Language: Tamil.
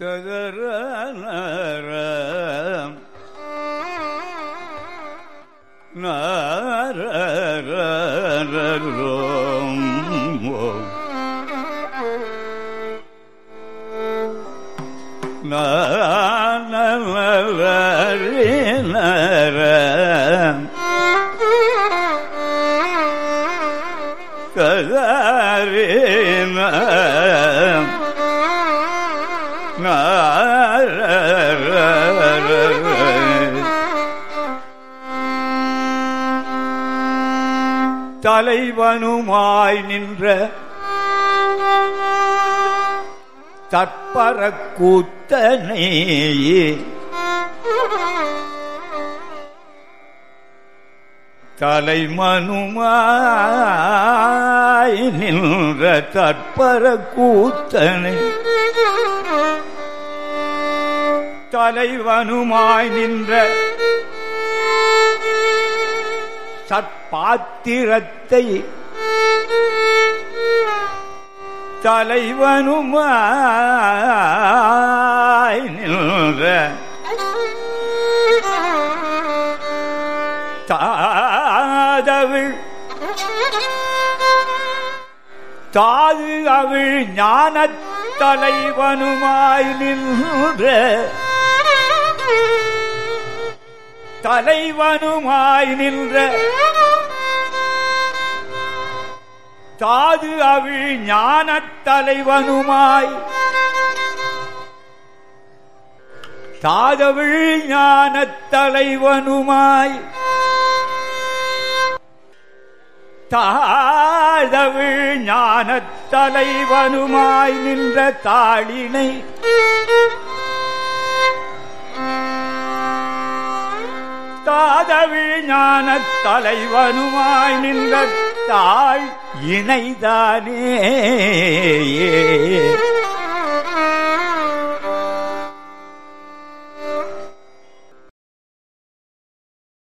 ததரம் நாரோம் நரம் கதறினம் தலைவனுமாய் நின்ற தற்பர கூத்தனே தலைமனுமாய் நின்ற தற்பர கூத்தனை தலைவனுமாய் நின்ற சற்பாத்திரத்தை தலைவனுமாய் நின்ற தாதவிழ் தாது அவிழ் ஞானத் தலைவனுமாய் நின்ற தலைவனுமாய் நின்ற தாது அவிழ் ஞானத் தலைவனுமாய் தாதவிழ் ஞானத் தலைவனுமாய் தாழவிழ் ஞானத் தலைவனுமாய் நின்ற தாளினை தாதவிழ் ஞானத் தலைவனுமாய் நின்ற தாழ் இணைதானே